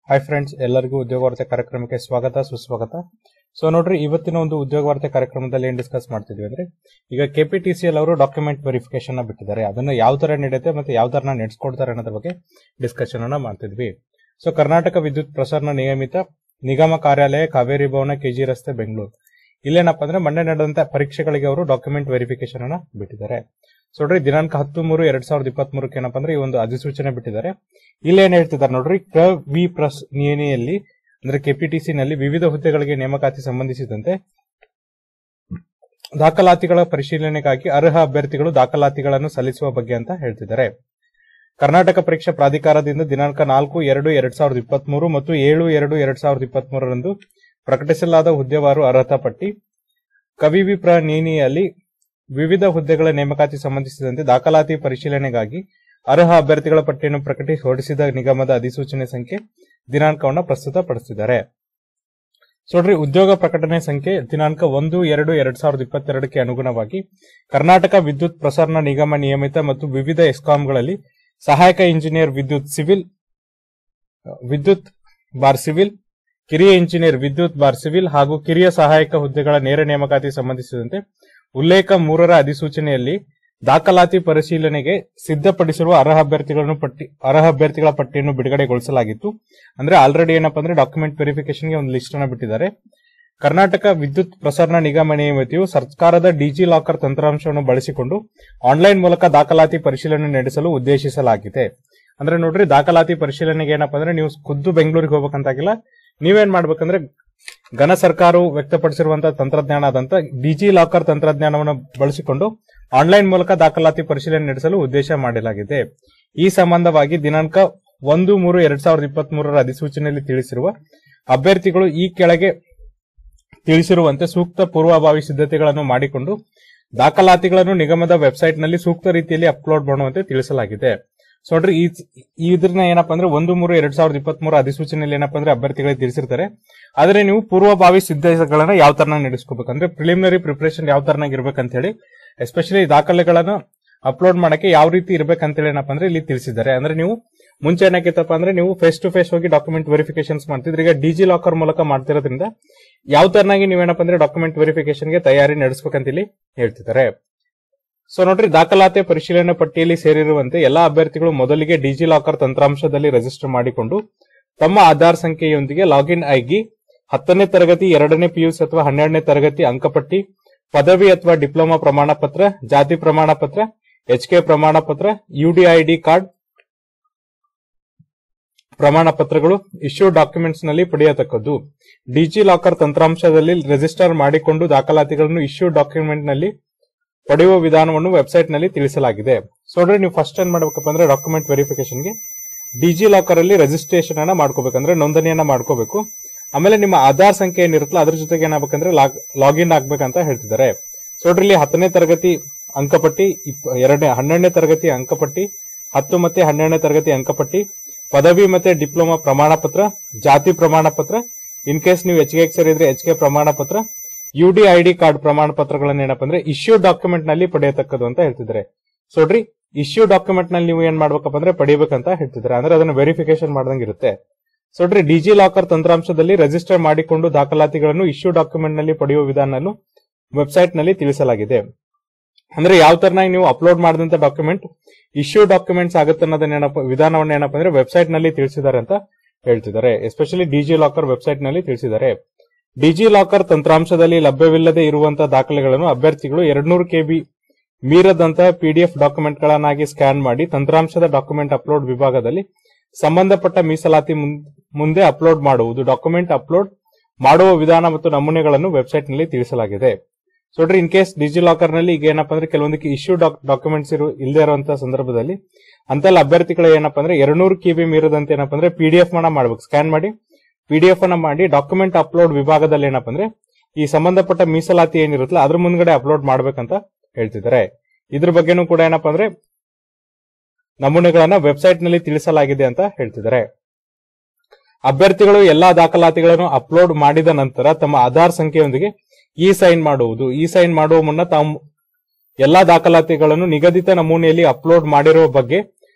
hi friends ಎಲ್ಲರಿಗೂ ಉದ್ಯೋಗ ವಾರ್ತೆ ಕಾರ್ಯಕ್ರಮಕ್ಕೆ ಸ್ವಾಗತ ಸುಸ್ವಾಗತ ಸೊ ನೋಡ್ರಿ ಇವತ್ತಿನ ಒಂದು ಉದ್ಯೋಗ ವಾರ್ತೆ ಕಾರ್ಯಕ್ರಮದಲ್ಲಿ ಏನ್ ಡಿಸ್ಕಸ್ ಮಾಡ್ತಿದ್ವಿ ಅಂದ್ರೆ ಈಗ ಕೆಪಿಟಿಸಿಎಲ್ ಅವರು ಡಾಕ್ಯುಮೆಂಟ್ ವೆರಿಫಿಕೇಶನ್ ಬಿಟ್ಟಿದ್ದಾರೆ ಅದನ್ನ ಯಾವ ತರ ನಡೆಯುತ್ತೆ ಮತ್ತೆ ಯಾವ ತರ ನಡೆಸ್ಕೊಡ್ತಾರೆ ಅನ್ನೋದ್ರ ಬಗ್ಗೆ ಡಿಸ್ಕಷನ್ ಅನ್ನ ಮಾಡ್ತಿದ್ವಿ ಸೊ ಕರ್ನಾಟಕ ವಿದ್ಯುತ್ ಪ್ರಸರಣ ನಿಯಮಿತ ನಿಗಮ ಕಾರ್ಯಾಲಯ ಕಾವೇರಿ ಭವನ ಕೆಜಿ ರಸ್ತೆ ಬೆಂಗಳೂರು ಇಲ್ಲೇನಪ್ಪ ಅಂದ್ರೆ ಮೊನ್ನೆ ನಡೆದಂತ ಪರೀಕ್ಷೆಗಳಿಗೆ ಅವರು ಡಾಕ್ಯುಮೆಂಟ್ ವೆರಿಫಿಕೇಶನ್ ಅನ್ನ ಬಿಟ್ಟಿದ್ದಾರೆ ಸೊ ನೋಡ್ರಿ ದಿನಾಂಕ ಹತ್ತು ಮೂರು ಎರಡ್ ಸಾವಿರದ ಇಪ್ಪತ್ತ್ ಮೂರಕ್ಕೆ ಏನಪ್ಪ ಅಂದ್ರೆ ಈ ಒಂದು ಅಧಿಸೂಚನೆ ಬಿಟ್ಟಿದ್ದಾರೆ ಇಲ್ಲಿ ಏನ್ ಹೇಳ್ತಿದ್ದಾರೆ ನೋಡ್ರಿ ಕ ವಿ ಪ್ರಸ್ ನಿಯನೆಯಲ್ಲಿ ಅಂದ್ರೆ ಕೆಪಿಟಿಸಿ ನಲ್ಲಿ ವಿವಿಧ ಹುದ್ದೆಗಳಿಗೆ ನೇಮಕಾತಿ ಸಂಬಂಧಿಸಿದಂತೆ ದಾಖಲಾತಿಗಳ ಪರಿಶೀಲನೆಗಾಗಿ ಅರ್ಹ ಅಭ್ಯರ್ಥಿಗಳು ದಾಖಲಾತಿಗಳನ್ನು ಸಲ್ಲಿಸುವ ಬಗ್ಗೆ ಅಂತ ಹೇಳ್ತಿದ್ದಾರೆ ಕರ್ನಾಟಕ ಪರೀಕ್ಷಾ ಪ್ರಾಧಿಕಾರದಿಂದ ದಿನಾಂಕ ನಾಲ್ಕು ಎರಡು ಎರಡ್ ಸಾವಿರದ ಇಪ್ಪತ್ತ್ ಮೂರು ಮತ್ತು ಏಳು ಎರಡು ಎರಡ್ ಸಾವಿರದ ಇಪ್ಪತ್ತ್ ಮೂರರಂದು ಪ್ರಕಟಿಸಲಾದ ಹುದ್ದೆವಾರು ಅರ್ಹತಾ ಪಟ್ಟಿ ಕವಿವಿ ಪ್ರ ನೀನಿಯಲ್ಲಿ ವಿವಿಧ ಹುದ್ದೆಗಳ ನೇಮಕಾತಿ ಸಂಬಂಧಿಸಿದಂತೆ ದಾಖಲಾತಿ ಪರಿಶೀಲನೆಗಾಗಿ ಅರ್ಹ ಅಭ್ಯರ್ಥಿಗಳ ಪಟ್ಟಿಯನ್ನು ಪ್ರಕಟಿಸಿ ಹೊರಡಿಸಿದ ನಿಗಮದ ಅಧಿಸೂಚನೆ ಸಂಖ್ಯೆ ದಿನಾಂಕವನ್ನು ಪ್ರಸ್ತುತಪಡಿಸಿದ್ದಾರೆ ಸೊ ನೋಡ್ರಿ ಉದ್ಯೋಗ ಪ್ರಕಟಣೆ ಸಂಖ್ಯೆ ದಿನಾಂಕ ಒಂದು ಎರಡು ಎರಡ್ ಸಾವಿರದ ಇಪ್ಪತ್ತೆರಡಕ್ಕೆ ಅನುಗುಣವಾಗಿ ಕರ್ನಾಟಕ ವಿದ್ಯುತ್ ಪ್ರಸರಣ ನಿಗಮ ನಿಯಮಿತ ಮತ್ತು ವಿವಿಧ ಎಸ್ಕಾಂಗಳಲ್ಲಿ ಸಹಾಯಕ ಇಂಜಿನಿಯರ್ ವಿದ್ಯುತ್ ಸಿವಿಲ್ ವಿದ್ಯುತ್ ಬಾರ್ ಸಿವಿಲ್ ಕಿರಿಯ ಇಂಜಿನಿಯರ್ ವಿದ್ಯುತ್ ಬಾರ್ ಸಿವಿಲ್ ಹಾಗೂ ಕಿರಿಯ ಸಹಾಯಕ ಹುದ್ದೆಗಳ ನೇರ ನೇಮಕಾತಿ ಸಂಬಂಧಿಸಿದಂತೆ ಉಲ್ಲೇಖ ಮೂರರ ಅಧಿಸೂಚನೆಯಲ್ಲಿ ದಾಖಲಾತಿ ಪರಿಶೀಲನೆಗೆ ಸಿದ್ಧಪಡಿಸಿರುವ ಅರ್ಹ ಅಭ್ಯರ್ಥಿಗಳನ್ನು ಪಟ್ಟಿ ಅರ್ಹ ಅಭ್ಯರ್ಥಿಗಳ ಪಟ್ಟಿಯನ್ನು ಬಿಡುಗಡೆಗೊಳಿಸಲಾಗಿತ್ತು ಅಂದ್ರೆ ಆಲ್ರೆಡಿ ಏನಪ್ಪಾ ಅಂದ್ರೆ ಡಾಕ್ಯುಮೆಂಟ್ ವೆರಿಫಿಕೇಶನ್ಗೆ ಒಂದು ಲಿಸ್ಟ್ ಅನ್ನು ಬಿಟ್ಟಿದ್ದಾರೆ ಕರ್ನಾಟಕ ವಿದ್ಯುತ್ ಪ್ರಸರಣ ನಿಗಮ ನಿಯಮಿತಿಯು ಸರ್ಕಾರದ ಡಿಜಿ ಲಾಕರ್ ತಂತ್ರಾಂಶವನ್ನು ಬಳಸಿಕೊಂಡು ಆನ್ಲೈನ್ ಮೂಲಕ ದಾಖಲಾತಿ ಪರಿಶೀಲನೆ ನಡೆಸಲು ಉದ್ದೇಶಿಸಲಾಗಿದೆ ಅಂದ್ರೆ ನೋಡ್ರಿ ದಾಖಲಾತಿ ಪರಿಶೀಲನೆಗೆ ಏನಪ್ಪಾ ಅಂದ್ರೆ ನೀವು ಖುದ್ದು ಬೆಂಗಳೂರಿಗೆ ಹೋಗ್ಬೇಕಂತಾಗಿಲ್ಲ ನೀವೇನ್ ಮಾಡ್ಬೇಕಂದ್ರೆ ಘನ ಸರ್ಕಾರವು ವ್ಯಕ್ತಪಡಿಸಿರುವಂತಹ ತಂತ್ರಜ್ಞಾನ ಆದಂತ ಡಿಜಿ ಲಾಕರ್ ತಂತ್ರಜ್ಞಾನವನ್ನು ಬಳಸಿಕೊಂಡು ಆನ್ಲೈನ್ ಮೂಲಕ ದಾಖಲಾತಿ ಪರಿಶೀಲನೆ ನಡೆಸಲು ಉದ್ದೇಶ ಮಾಡಲಾಗಿದೆ ಈ ಸಂಬಂಧವಾಗಿ ದಿನಾಂಕ ಒಂದು ಮೂರು ಎರಡ್ ಸಾವಿರದ ಇಪ್ಪತ್ತ್ ಮೂರರ ಅಧಿಸೂಚನೆಯಲ್ಲಿ ತಿಳಿಸಿರುವ ಅಭ್ಯರ್ಥಿಗಳು ಈ ಕೆಳಗೆ ತಿಳಿಸಿರುವಂತೆ ಸೂಕ್ತ ಪೂರ್ವಭಾವಿ ಸಿದ್ಧತೆಗಳನ್ನು ಮಾಡಿಕೊಂಡು ದಾಖಲಾತಿಗಳನ್ನು ನಿಗಮದ ವೆಬ್ಸೈಟ್ ನಲ್ಲಿ ಸೂಕ್ತ ರೀತಿಯಲ್ಲಿ ಅಪ್ಲೋಡ್ ಮಾಡುವಂತೆ ತಿಳಿಸಲಾಗಿದೆ ಸೊ ನೋಡ್ರಿ ಈ ಇದ್ರನ್ನ ಏನಪ್ಪಾ ಅಂದ್ರೆ ಒಂದು ಮೂರು ಎರಡ್ ಸಾವಿರದ ಇಪ್ಪತ್ತ್ ಮೂರು ಅಧಿಸೂಚನೆಯಲ್ಲಿ ಏನಪ್ಪಾ ಅಂದ್ರೆ ಅಭ್ಯರ್ಥಿಗಳಿಗೆ ತಿಳಿಸಿರ್ತಾರೆ ಆದ್ರೆ ನೀವು ಪೂರ್ವಭಾವಿ ಸಿದ್ಧತೆಗಳನ್ನ ಯಾವ ತರನಾಗಿ ನಡೆಸ್ಕೋಬೇಕಂದ್ರೆ ಪ್ರಿಲಿಮಿನರಿ ಪ್ರಿಪರೇಷನ್ ಯಾವ ತರನಾಗಿ ಇರ್ಬೇಕಂತ ಹೇಳಿ ಎಸ್ಪೆಷಲಿ ದಾಖಲೆಗಳನ್ನು ಅಪ್ಲೋಡ್ ಮಾಡಕ್ಕೆ ಯಾವ ರೀತಿ ಇರ್ಬೇಕಂತೇಳಿ ಏನಪ್ಪಾ ಅಂದ್ರೆ ಇಲ್ಲಿ ತಿಳಿಸಿದ್ದಾರೆ ಅಂದ್ರೆ ನೀವು ಮುಂಚೆ ಏನಾಗಿತ್ತಪ್ಪ ಅಂದ್ರೆ ನೀವು ಫೇಸ್ ಟು ಫೇಸ್ ಹೋಗಿ ಡಾಕ್ಯುಮೆಂಟ್ ವೆರಿಫಿಕೇಶನ್ಸ್ ಮಾಡ್ತಿದ್ರೆ ಈಗ ಡಿಜಿ ಲಾಕರ್ ಮೂಲಕ ಮಾಡ್ತಿರೋದ್ರಿಂದ ಯಾವ ತರನಾಗಿ ನೀವೇನಪ್ಪ ಅಂದ್ರೆ ಡಾಕ್ಯುಮೆಂಟ್ ವೆರಿಫಿಕೇಶನ್ಗೆ ತಯಾರಿ ನಡೆಸಬೇಕಂತ ಇಲ್ಲಿ ಹೇಳ್ತಿದ್ದಾರೆ ಸೊ ನೋಡ್ರಿ ದಾಖಲಾತಿ ಪರಿಶೀಲನೆ ಪಟ್ಟಿಯಲ್ಲಿ ಸೇರಿರುವಂತೆ ಎಲ್ಲಾ ಅಭ್ಯರ್ಥಿಗಳು ಮೊದಲಿಗೆ ಡಿಜಿ ಲಾಕರ್ ತಂತ್ರಾಂಶದಲ್ಲಿ ರಿಜಿಸ್ಟರ್ ಮಾಡಿಕೊಂಡು ತಮ್ಮ ಆಧಾರ್ ಸಂಖ್ಯೆಯೊಂದಿಗೆ ಲಾಗಿನ್ ಆಗಿ ಹತ್ತನೇ ತರಗತಿ ಎರಡನೇ ಪಿಯುಸಿ ಅಥವಾ ಹನ್ನೆರಡನೇ ತರಗತಿ ಅಂಕಪಟ್ಟಿ ಪದವಿ ಅಥವಾ ಡಿಪ್ಲೊಮಾ ಪ್ರಮಾಣ ಪತ್ರ ಜಾತಿ ಪ್ರಮಾಣ ಪತ್ರ ಎಚ್ ಕೆ ಪ್ರಮಾಣ ಪತ್ರ ಯುಡಿಐಡಿ ಕಾರ್ಡ್ ಪ್ರಮಾಣ ಪತ್ರಗಳು ಇಶ್ಯೂ ಡಾಕ್ಯುಮೆಂಟ್ಸ್ ನಲ್ಲಿ ಪಡೆಯತಕ್ಕದ್ದು ಡಿಜಿ ಲಾಕರ್ ತಂತ್ರಾಂಶದಲ್ಲಿ ರಿಜಿಸ್ಟರ್ ಮಾಡಿಕೊಂಡು ದಾಖಲಾತಿಗಳನ್ನು ಇಶ್ಯೂ ಡಾಕ್ಯುಮೆಂಟ್ ನಲ್ಲಿ ಪಡೆಯುವ ವಿಧಾನವನ್ನು ವೆಬ್ಸೈಟ್ ನಲ್ಲಿ ತಿಳಿಸಲಾಗಿದೆ ಸೊ ನೋಡ್ರಿ ನೀವು ಫಸ್ಟ್ ಏನ್ ಮಾಡ್ಬೇಕಪ್ಪ ಅಂದ್ರೆ ಡಾಕ್ಯುಮೆಂಟ್ ವೆರಿಫಿಕೇಶನ್ಗೆ ಡಿಜಿ ಲಾಕರ್ ಅಲ್ಲಿ ರಿಜಿಸ್ಟ್ರೇಷನ್ ಅನ್ನ ಮಾಡ್ಕೋಬೇಕಂದ್ರೆ ನೋಂದಣಿಯನ್ನ ಮಾಡ್ಕೋಬೇಕು ಆಮೇಲೆ ನಿಮ್ಮ ಆಧಾರ್ ಸಂಖ್ಯೆ ಏನಿರುತ್ತಲ್ಲ ಅದ್ರ ಜೊತೆಗೆ ಏನಾಗಬೇಕಂದ್ರೆ ಲಾಗಿನ್ ಆಗ್ಬೇಕಂತ ಹೇಳ್ತಿದ್ದಾರೆ ಸೊ ನೋಡ್ರಿ ಇಲ್ಲಿ ಹತ್ತನೇ ತರಗತಿ ಅಂಕಪಟ್ಟಿ ಎರಡನೇ ಹನ್ನೆರಡನೇ ತರಗತಿ ಅಂಕಪಟ್ಟಿ ಹತ್ತು ಮತ್ತೆ ಹನ್ನೆರಡನೇ ತರಗತಿ ಅಂಕಪಟ್ಟಿ ಪದವಿ ಮತ್ತೆ ಡಿಪ್ಲೊಮಾ ಪ್ರಮಾಣ ಪತ್ರ ಜಾತಿ ಪ್ರಮಾಣ ಪತ್ರ ಇನ್ ಕೇಸ್ ನೀವು ಎಚ್ ಕೆ ಸೇರಿದ್ರೆ ಎಚ್ ಕೆ ಪ್ರಮಾಣ ಪತ್ರ ಯುಡಿ ಐಡಿ ಕಾರ್ಡ್ ಪ್ರಮಾಣ ಪತ್ರಗಳನ್ನ ಏನಪ್ಪ ಅಂದ್ರೆ ಇಶ್ಯೂ ಡಾಕ್ಯುಮೆಂಟ್ ನಲ್ಲಿ ಪಡೆಯತಕ್ಕದ್ದು ಅಂತ ಹೇಳ್ತಿದ್ದಾರೆ ಸೊ ನೋಡ್ರಿ ಇಶ್ಯೂ ಡಾಕ್ಯುಮೆಂಟ್ ನಲ್ಲಿ ನೀವು ಏನ್ ಮಾಡ್ಬೇಕಪ್ಪ ಅಂದ್ರೆ ಪಡಿಬೇಕಂತ ಹೇಳ್ತಿದ್ದಾರೆ ಅಂದ್ರೆ ಅದನ್ನ ವೆರಿಫಿಕೇಶನ್ ಮಾಡ್ದಂಗಿರುತ್ತೆ ಸೊ ನೋಡ್ರಿ ಡಿಜಿ ಲಾಕರ್ ತಂತ್ರಾಂಶದಲ್ಲಿ ರಿಜಿಸ್ಟರ್ ಮಾಡಿಕೊಂಡು ದಾಖಲಾತಿಗಳನ್ನು ಇಶ್ಯೂ ಡಾಕ್ಯುಮೆಂಟ್ ನಲ್ಲಿ ಪಡೆಯುವ ವಿಧಾನ ವೆಬ್ಸೈಟ್ ನಲ್ಲಿ ತಿಳಿಸಲಾಗಿದೆ ಅಂದ್ರೆ ಯಾವ ತರನಾಗಿ ನೀವು ಅಪ್ಲೋಡ್ ಮಾಡಿದಂತ ಡಾಕ್ಯುಮೆಂಟ್ ಇಶ್ಯೂ ಡಾಕ್ಯುಮೆಂಟ್ಸ್ ಆಗುತ್ತೆ ಅನ್ನೋದನ್ನ ಏನಪ್ಪ ವಿಧಾನವನ್ನ ಏನಪ್ಪ ಅಂದ್ರೆ ವೆಬ್ಸೈಟ್ ನಲ್ಲಿ ತಿಳಿಸಿದ್ದಾರೆ ಅಂತ ಹೇಳ್ತಿದ್ದಾರೆ ಎಸ್ಪೆಷಲಿ ಡಿಜಿ ಲಾಕರ್ ವೆಬ್ಸೈಟ್ ನಲ್ಲಿ ತಿಳಿಸಿದ್ದಾರೆ ಡಿಜಿ ಲಾಕರ್ ತಂತ್ರಾಂಶದಲ್ಲಿ ಲಭ್ಯವಿಲ್ಲದೆ ಇರುವಂತಹ ದಾಖಲೆಗಳನ್ನು ಅಭ್ಯರ್ಥಿಗಳು ಎರಡ್ನೂರು ಕೆಬಿ ಮೀರದಂತಹ ಪಿಡಿಎಫ್ ಡಾಕ್ಯುಮೆಂಟ್ ಗಳನ್ನಾಗಿ ಸ್ಕ್ಯಾನ್ ಮಾಡಿ ತಂತ್ರಾಂಶದ ಡಾಕ್ಯುಮೆಂಟ್ ಅಪ್ಲೋಡ್ ವಿಭಾಗದಲ್ಲಿ ಸಂಬಂಧಪಟ್ಟ ಮೀಸಲಾತಿ ಮುಂದೆ ಅಪ್ಲೋಡ್ ಮಾಡುವುದು ಡಾಕ್ಯುಮೆಂಟ್ ಅಪ್ಲೋಡ್ ಮಾಡುವ ವಿಧಾನ ಮತ್ತು ನಮೂನೆಗಳನ್ನು ವೆಬ್ಸೈಟ್ ನಲ್ಲಿ ತಿಳಿಸಲಾಗಿದೆ ಸೊ ನೋಡ್ರಿ ಇನ್ ಕೇಸ್ ಡಿಜಿ ಲಾಕರ್ ನಲ್ಲಿ ಈಗ ಏನಪ್ಪಾ ಅಂದ್ರೆ ಕೆಲವೊಂದಕ್ಕೆ ಇಶ್ಯೂ ಡಾಕ್ಯುಮೆಂಟ್ಸ್ ಇರು ಇಲ್ಲದೆ ಇರುವಂತಹ ಸಂದರ್ಭದಲ್ಲಿ ಅಂತೆಲ್ಲ ಅಭ್ಯರ್ಥಿಗಳು ಏನಪ್ಪಾ ಅಂದ್ರೆ ಎರಡ್ನೂರು ಕೆಬಿ ಮೀರದಂತೆ ಏನಪ್ಪಾ ಅಂದ್ರೆ ಪಿಡಿಎಫ್ ಅನ್ನ ಮಾಡ್ಬೇಕು ಸ್ಕ್ಯಾನ್ ಮಾಡಿ ಪಿಡಿಎಫ್ ಅನ್ನ ಮಾಡಿ ಡಾಕ್ಯುಮೆಂಟ್ ಅಪ್ಲೋಡ್ ವಿಭಾಗದಲ್ಲಿ ಏನಪ್ಪಾ ಅಂದ್ರೆ ಈ ಸಂಬಂಧಪಟ್ಟ ಮೀಸಲಾತಿ ಏನಿರುತ್ತಲ್ಲ ಅದ್ರ ಮುಂದ್ಗಡೆ ಅಪ್ಲೋಡ್ ಮಾಡ್ಬೇಕಂತ ಹೇಳ್ತಿದ್ದಾರೆ ಇದ್ರ ಬಗ್ಗೆನೂ ಕೂಡ ಏನಪ್ಪಾ ಅಂದ್ರೆ ನಮೂನೆಗಳನ್ನ ವೆಬ್ಸೈಟ್ ನಲ್ಲಿ ತಿಳಿಸಲಾಗಿದೆ ಅಂತ ಹೇಳ್ತಿದ್ದಾರೆ ಅಭ್ಯರ್ಥಿಗಳು ಎಲ್ಲಾ ದಾಖಲಾತಿಗಳನ್ನು ಅಪ್ಲೋಡ್ ಮಾಡಿದ ನಂತರ ತಮ್ಮ ಆಧಾರ್ ಸಂಖ್ಯೆಯೊಂದಿಗೆ ಇ ಸೈನ್ ಮಾಡುವುದು ಇ ಸೈನ್ ಮಾಡುವ ಮುನ್ನ ತಾವು ಎಲ್ಲಾ ದಾಖಲಾತಿಗಳನ್ನು ನಿಗದಿತ ನಮೂನೆಯಲ್ಲಿ ಅಪ್ಲೋಡ್ ಮಾಡಿರುವ ಬಗ್ಗೆ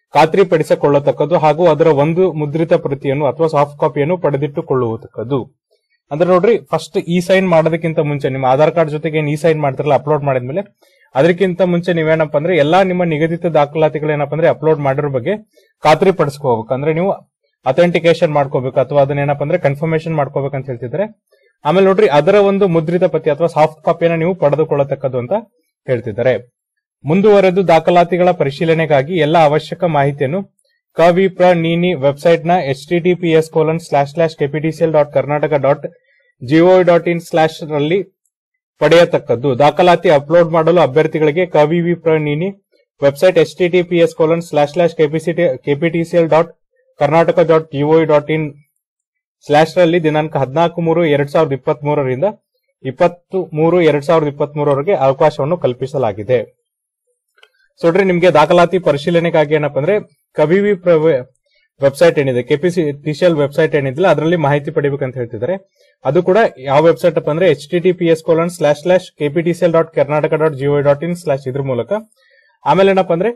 ಖಾತ್ರಿಪಡಿಸಿಕೊಳ್ಳತಕ್ಕದ್ದು ಹಾಗೂ ಅದರ ಒಂದು ಮುದ್ರಿತ ಪ್ರತಿಯನ್ನು ಅಥವಾ ಸಾಫ್ಟ್ ಕಾಪಿಯನ್ನು ಪಡೆದಿಟ್ಟುಕೊಳ್ಳುವುದಕ್ಕದ್ದು ಅಂದ್ರೆ ನೋಡ್ರಿ ಫಸ್ಟ್ ಇ ಸೈನ್ ಮಾಡೋದಕ್ಕಿಂತ ಮುಂಚೆ ನಿಮ್ಮ ಆಧಾರ್ ಕಾರ್ಡ್ ಜೊತೆಗೆ ಏನ್ ಇ ಸೈನ್ ಮಾಡ್ತಿರಲ್ಲ ಅಪ್ಲೋಡ್ ಮಾಡಿದ್ಮೇಲೆ ಅದಕ್ಕಿಂತ ಮುಂಚೆ ನೀವೇನಪ್ಪ ಅಂದ್ರೆ ಎಲ್ಲಾ ನಿಮ್ಮ ನಿಗದಿತ ದಾಖಲಾತಿಗಳು ಏನಪ್ಪ ಅಂದ್ರೆ ಅಪ್ಲೋಡ್ ಮಾಡಿರೋ ಬಗ್ಗೆ ಖಾತ್ರಿ ಪಡಿಸ್ಕೋಬೇಕು ಅಂದ್ರೆ ನೀವು ಅಥೆಂಟಿಕೇಶನ್ ಮಾಡ್ಕೋಬೇಕು ಅಥವಾ ಅದನ್ನ ಏನಪ್ಪ ಅಂದ್ರೆ ಕನ್ಫರ್ಮೇಶನ್ ಮಾಡ್ಕೋಬೇಕು ಅಂತ ಹೇಳ್ತಿದ್ರೆ ಆಮೇಲೆ ನೋಡ್ರಿ ಅದರ ಒಂದು ಮುದ್ರಿತ ಪ್ರತಿ ಅಥವಾ ಸಾಫ್ಟ್ ಕಾಪಿಯನ್ನ ನೀವು ಪಡೆದುಕೊಳ್ಳತಕ್ಕದ್ದು ಅಂತ ಹೇಳ್ತಿದ್ದಾರೆ ಮುಂದುವರೆದು ದಾಖಲಾತಿಗಳ ಪರಿಶೀಲನೆಗಾಗಿ ಎಲ್ಲ ಅವಶ್ಯಕ ಮಾಹಿತಿಯನ್ನು ಕವಿಪ್ರ ನೀನಿ ವೆಬ್ಸೈಟ್ ನ H T T P S colon slash slash KPTCL dot Karnataka dot G O dot in slash ರಲ್ಲಿ ಪಡೆಯತಕ್ಕದ್ದು ದಾಖಲಾತಿ ಅಪ್ಲೋಡ್ ಮಾಡಲು ಅಭ್ಯರ್ಥಿಗಳಿಗೆ ಕವಿವಿ ಪ್ರ ನೀನಿ website H T T P S colon slash slash KPTCL dot Karnataka dot G O dot in slash ರಲ್ಲಿ ದಿನಾಂಕ ಹದಿನಾಲ್ಕು ಮೂರು ಎರಡ್ ಸಾವಿರದ ಇಪ್ಪತ್ತ್ ಮೂರರಿಂದ ಇಪ್ಪತ್ತು ಮೂರು ಎರಡ್ ಸಾವಿರದ ಇಪ್ಪತ್ತ್ ಮೂರವರೆಗೆ ಅವಕಾಶವನ್ನು ಕಲ್ಪಿಸಲಾಗಿದೆ ಸೊ ನೋಡ್ರಿ ನಿಮ್ಗೆ ದಾಖಲಾತಿ ಪರಿಶೀಲನೆಗಾಗಿ ಏನಪ್ಪ ಅಂದ್ರೆ ಕವಿವಿ ವೆಬ್ಸೈಟ್ ಏನಿದೆ ಕೆಪಿಸಿ ಟಿಸಿಎಲ್ ವೆಬ್ಸೈಟ್ ಏನಿದಿಲ್ಲ ಅದರಲ್ಲಿ ಮಾಹಿತಿ ಪಡಿಬೇಕಂತ ಹೇಳ್ತಿದ್ದಾರೆ ಅದು ಕೂಡ ಯಾವ ವೆಬ್ಸೈಟ್ ಅಪ್ಪ ಅಂದ್ರೆ H T T P S colon slash slash KPTCL dot Karnataka dot G O dot in slash ಇದ್ರ ಮೂಲಕ ಆಮೇಲೆ ಏನಪ್ಪ ಅಂದ್ರೆ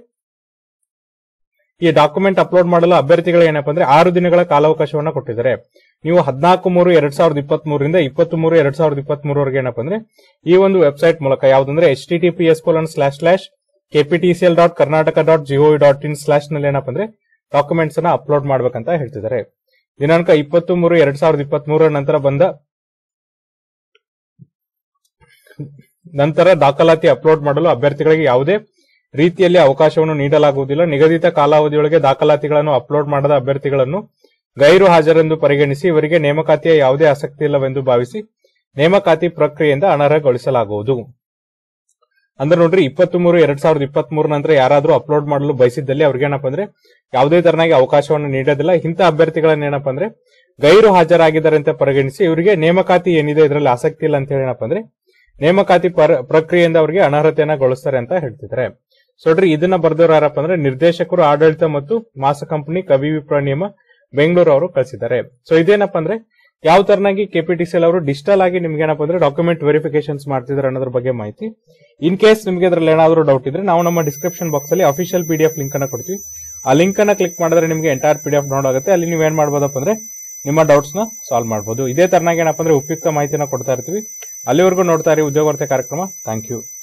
ಈ ಡಾಕ್ಯುಮೆಂಟ್ ಅಪ್ಲೋಡ್ ಮಾಡಲು ಅಭ್ಯರ್ಥಿಗಳು ಏನಪ್ಪ ಅಂದ್ರೆ ಆರು ದಿನಗಳ ಕಾಲಾವಕಾಶವನ್ನ ಕೊಟ್ಟಿದ್ದಾರೆ ನೀವು ಹದಿನಾಲ್ಕು ಮೂರು ಎರಡ್ ಸಾವಿರದ ಇಪ್ಪತ್ತ್ ಮೂರರಿಂದ ಇಪ್ಪತ್ತ್ ಮೂರು ಎರಡ್ ಸಾವಿರದ ಇಪ್ಪತ್ತ್ ಮೂರವರೆಗೆ ಏನಪ್ಪ ಅಂದ್ರೆ ಈ ಒಂದು ವೆಬ್ಸೈಟ್ ಮೂಲಕ ಯಾವ್ದಂದ್ರೆ H T T P S colon slash slash KPTCL dot Karnataka dot G O dot in slash ನಲ್ಲಿ ಏನಪ್ಪ ಅಂದ್ರೆ ಡಾಕ್ಯುಮೆಂಟ್ಸ್ ಅನ್ನ ಅಪ್ಲೋಡ್ ಮಾಡ್ಬೇಕಂತ ಹೇಳ್ತಿದ್ದಾರೆ ದಿನಾಂಕ ಇಪ್ಪತ್ತು ಮೂರು ಎರಡ್ ಸಾವಿರದ ಇಪ್ಪತ್ತ್ ಮೂರರ ನಂತರ ಬಂದ ನಂತರ ದಾಖಲಾತಿ ಅಪ್ಲೋಡ್ ಮಾಡಲು ಅಭ್ಯರ್ಥಿಗಳಿಗೆ ಯಾವುದೇ ರೀತಿಯಲ್ಲಿ ಅವಕಾಶವನ್ನು ನೀಡಲಾಗುವುದಿಲ್ಲ ನಿಗದಿತ ಕಾಲಾವಧಿಯೊಳಗೆ ದಾಖಲಾತಿಗಳನ್ನು ಅಪ್ಲೋಡ್ ಮಾಡದ ಅಭ್ಯರ್ಥಿಗಳನ್ನು ಗೈರು ಹಾಜರೆಂದು ಪರಿಗಣಿಸಿ ಇವರಿಗೆ ನೇಮಕಾತಿಯ ಯಾವುದೇ ಆಸಕ್ತಿ ಇಲ್ಲವೆಂದು ಭಾವಿಸಿ ನೇಮಕಾತಿ ಪ್ರಕ್ರಿಯೆಯಿಂದ ಅನರ್ಹಗೊಳಿಸಲಾಗುವುದು ಅಂದ್ರೆ ನೋಡ್ರಿ ಇಪ್ಪತ್ತ್ ಮೂರು ಎರಡ್ ಸಾವಿರದ ಇಪ್ಪತ್ತ್ ಮೂರ ನಂತರ ಯಾರಾದ್ರೂ ಅಪ್ಲೋಡ್ ಮಾಡಲು ಬಯಸಿದ್ದಲ್ಲಿ ಅವ್ರಿಗೆ ಏನಪ್ಪ ಅಂದ್ರೆ ಯಾವುದೇ ತರನಾಗಿ ಅವಕಾಶವನ್ನು ನೀಡೋದಿಲ್ಲ ಇಂಥ ಅಭ್ಯರ್ಥಿಗಳನ್ನ ಏನಪ್ಪ ಅಂದ್ರೆ ಗೈರು ಹಾಜರಾಗಿದ್ದಾರೆ ಅಂತ ಪರಿಗಣಿಸಿ ಇವರಿಗೆ ನೇಮಕಾತಿ ಏನಿದೆ ಇದರಲ್ಲಿ ಆಸಕ್ತಿ ಇಲ್ಲ ಅಂತ ಹೇಳಿ ಏನಪ್ಪ ಅಂದ್ರೆ ನೇಮಕಾತಿ ಪರ- ಪ್ರಕ್ರಿಯೆಯಿಂದ ಅವರಿಗೆ ಅನರ್ಹತೆಯನ್ನ ಗೊಳಿಸ್ತಾರೆ ಅಂತ ಹೇಳ್ತಿದ್ದಾರೆ ಸೊ ನೋಡ್ರಿ ಇದನ್ನ ಬರ್ದವ್ರು ಯಾರಪ್ಪ ಅಂದ್ರೆ ನಿರ್ದೇಶಕರು ಆಡಳಿತ ಮತ್ತು ಮಾಸ ಕಂಪನಿ ಕವಿ ವಿಪ್ರ ನಿಯಮ ಬೆಂಗಳೂರು ಅವರು ಕಳಿಸಿದ್ದಾರೆ ಸೊ ಇದೇನಪ್ಪ ಅಂದ್ರೆ ಯಾವ ತರನಾಗಿ ಕೆಪಿಟಿಸಿಎಲ್ ಅವರು ಡಿಜಿಟಲ್ ಆಗಿ ನಿಮ್ಗೆ ಏನಪ್ಪ ಅಂದ್ರೆ ಡಾಕ್ಯುಮೆಂಟ್ ವೆರಿಫಿಕೇಶನ್ಸ್ ಮಾಡ್ತಿದ್ದಾರೆ ಅನ್ನೋದ್ರ ಬಗ್ಗೆ ಮಾಹಿತಿ ಇನ್ ಕೇಸ್ ನಿಮ್ಗೆ ಅದ್ರಲ್ಲಿ ಏನಾದರೂ ಡೌಟ್ ಇದ್ರೆ ನಾವು ನಮ್ಮ ಡಿಸ್ಕ್ರಿಪ್ಷನ್ ಬಾಕ್ಸ್ ಅಲ್ಲಿ official P D F link ಅನ್ನ ಕೊಡ್ತೀವಿ ಆ ಲಿಂಕ್ ಅನ್ನ ಕ್ಲಿಕ್ ಮಾಡಿದ್ರೆ ನಿಮಗೆ entire P D F down ಆಗುತ್ತೆ ಅಲ್ಲಿ ನೀವು ಏನ್ ಮಾಡ್ಬೋದಪ್ಪ ಅಂದ್ರೆ ನಿಮ್ಮ ಡೌಟ್ಸ್ ನ ಸಾಲ್ವ್ ಮಾಡಬಹುದು ಇದೇ ತರನಾಗಿ ಏನಪ್ಪ ಅಂದ್ರೆ ಉಪಯುಕ್ತ ಮಾಹಿತಿನ ಕೊಡ್ತಾ ಇರ್ತೀವಿ ಅಲ್ಲಿವರೆಗೂ ನೋಡ್ತಾ ಇರಿ ಉದ್ಯೋಗಾರ್ಥ ಕಾರ್ಯಕ್ರಮ ಥ್ಯಾಂಕ್ ಯು